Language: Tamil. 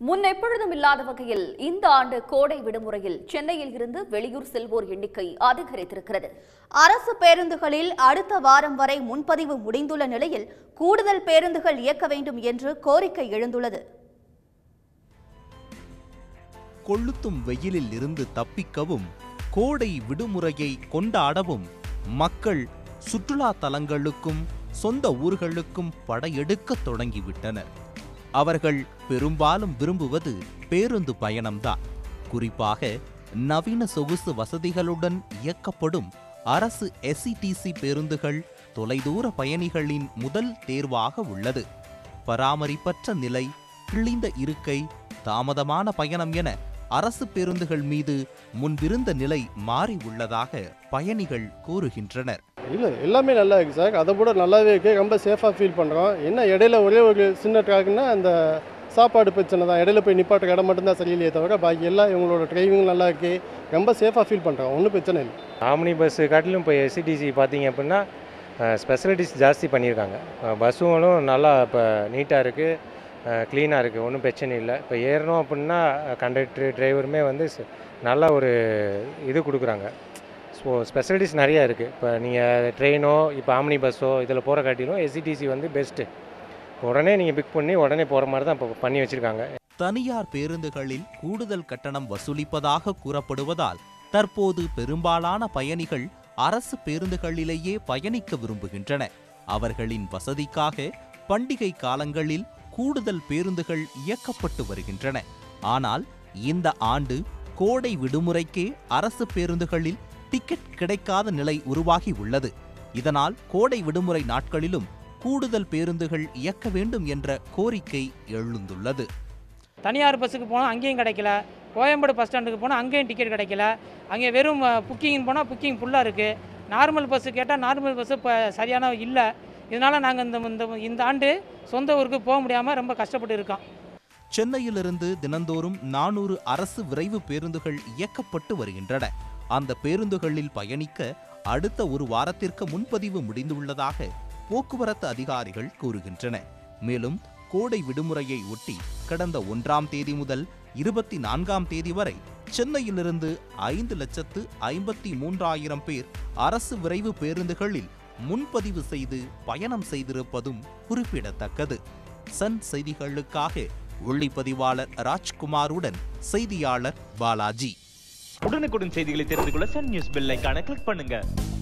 முன் எப்பொழுதும் இல்லாத வகையில் இந்த ஆண்டு கோடை விடுமுறையில் சென்னையில் இருந்து வெளியூர் செல்வோர் எண்ணிக்கை அதிகரித்திருக்கிறது அரசு பேருந்துகளில் அடுத்த வாரம் வரை முன்பதிவு முடிந்துள்ள நிலையில் கூடுதல் பேருந்துகள் இயக்க வேண்டும் என்று கோரிக்கை எழுந்துள்ளது கொளுத்தும் வெயிலில் இருந்து தப்பிக்கவும் கோடை விடுமுறையை கொண்டாடவும் மக்கள் சுற்றுலா தலங்களுக்கும் சொந்த ஊர்களுக்கும் படையெடுக்கத் தொடங்கிவிட்டனர் அவர்கள் பெரும்பாலும் விரும்புவது பேருந்து பயணம்தான் குறிப்பாக நவீன சொகுசு வசதிகளுடன் இயக்கப்படும் அரசு எஸ்இடிசி பேருந்துகள் தொலைதூர பயணிகளின் முதல் தேர்வாக உள்ளது பராமரிப்பற்ற நிலை கிழிந்த இருக்கை தாமதமான பயணம் என அரசு பேருந்துகள் மீது முன்பிருந்த நிலை மாறி உள்ளதாக பயணிகள் கூறுகின்றனர் இல்லை எல்லாமே நல்லா இருக்குது சார் அதை விட நல்லாவே இருக்குது ரொம்ப சேஃபாக ஃபீல் பண்ணுறோம் என்ன இடையில ஒரே ஒரு சின்ன ட்ராக்னா அந்த சாப்பாடு பிரச்சனை தான் இடையில போய் நிப்பாட்டுற இடம் மட்டும்தான் சரியில்லையே தவிர பாக்கி எல்லாம் இவங்களோட டிரைவிங் நல்லா இருக்குது ரொம்ப சேஃபாக ஃபீல் பண்ணுறோம் ஒன்றும் பிரச்சனை இல்லை ஆம்னி பஸ்ஸு காட்டிலும் இப்போ எஸ்சிடிசி பார்த்தீங்க அப்படின்னா ஸ்பெஷலிட்டிஸ் ஜாஸ்தி பண்ணியிருக்காங்க பஸ்ஸுங்களும் நல்லா இப்போ நீட்டாக இருக்குது க்ளீனாக இருக்குது ஒன்றும் பிரச்சனை இல்லை இப்போ ஏறணும் அப்படின்னா கண்டக்டர் டிரைவருமே வந்து ஸ்- நல்ல ஒரு இது கொடுக்குறாங்க ஸோ ஸ்பெஷலிட்டிஸ் நிறையா இருக்குது இப்போ நீங்கள் ட்ரெயினோ இப்போ ஆம்னி பஸ்ஸோ இதில் போகிற காட்டிலும் எஸ்சிடிசி வந்து பெஸ்ட்டு உடனே நீங்கள் பிக் பண்ணி உடனே போகிற மாதிரி தான் இப்போ பண்ணி வச்சுருக்காங்க தனியார் பேருந்துகளில் கூடுதல் கட்டணம் வசூலிப்பதாக கூறப்படுவதால் தற்போது பெரும்பாலான பயணிகள் அரசு பேருந்துகளிலேயே பயணிக்க விரும்புகின்றன அவர்களின் வசதிக்காக பண்டிகை காலங்களில் கூடுதல் பேருந்துகள் இயக்கப்பட்டு வருகின்றன ஆனால் இந்த ஆண்டு கோடை விடுமுறைக்கே அரசு பேருந்துகளில் டிக்கெட் கிடைக்காத நிலை உருவாகி உள்ளது இதனால் கோடை விடுமுறை நாட்களிலும் கூடுதல் பேருந்துகள் இயக்க வேண்டும் என்ற கோரிக்கை எழுந்துள்ளது தனியார் பஸ்ஸுக்கு போனால் அங்கேயும் கிடைக்கல கோயம்பேடு பஸ் ஸ்டாண்டுக்கு போனால் அங்கேயும் டிக்கெட் கிடைக்கல அங்கே வெறும் புக்கிங் போனால் புக்கிங் ஃபுல்லாக இருக்குது நார்மல் பஸ்ஸு கேட்டால் நார்மல் பஸ்ஸு இப்போ சரியான இல்லை இதனால் நாங்கள் இந்த இந்த இந்த ஆண்டு சொந்த ஊருக்கு போக முடியாமல் ரொம்ப கஷ்டப்பட்டு இருக்கோம் சென்னையிலிருந்து தினந்தோறும் நானூறு அரசு விரைவு பேருந்துகள் இயக்கப்பட்டு வருகின்றன அந்த பேருந்துகளில் பயணிக்க அடுத்த ஒரு வாரத்திற்கு முன்பதிவு முடிந்துள்ளதாக போக்குவரத்து அதிகாரிகள் கூறுகின்றன மேலும் கோடை விடுமுறையை ஒட்டி கடந்த ஒன்றாம் தேதி முதல் இருபத்தி நான்காம் தேதி வரை சென்னையிலிருந்து ஐந்து லட்சத்து ஐம்பத்தி மூன்றாயிரம் பேர் அரசு விரைவு பேருந்துகளில் முன்பதிவு செய்து பயணம் செய்திருப்பதும் குறிப்பிடத்தக்கது சன் செய்திகளுக்காக ஒளிப்பதிவாளர் ராஜ்குமாருடன் செய்தியாளர் பாலாஜி உடனுக்குடன் செய்திகளை தெரிந்து கொள்ள சன் நியூஸ் பெல் ஐகானை கிளிக் பண்ணுங்க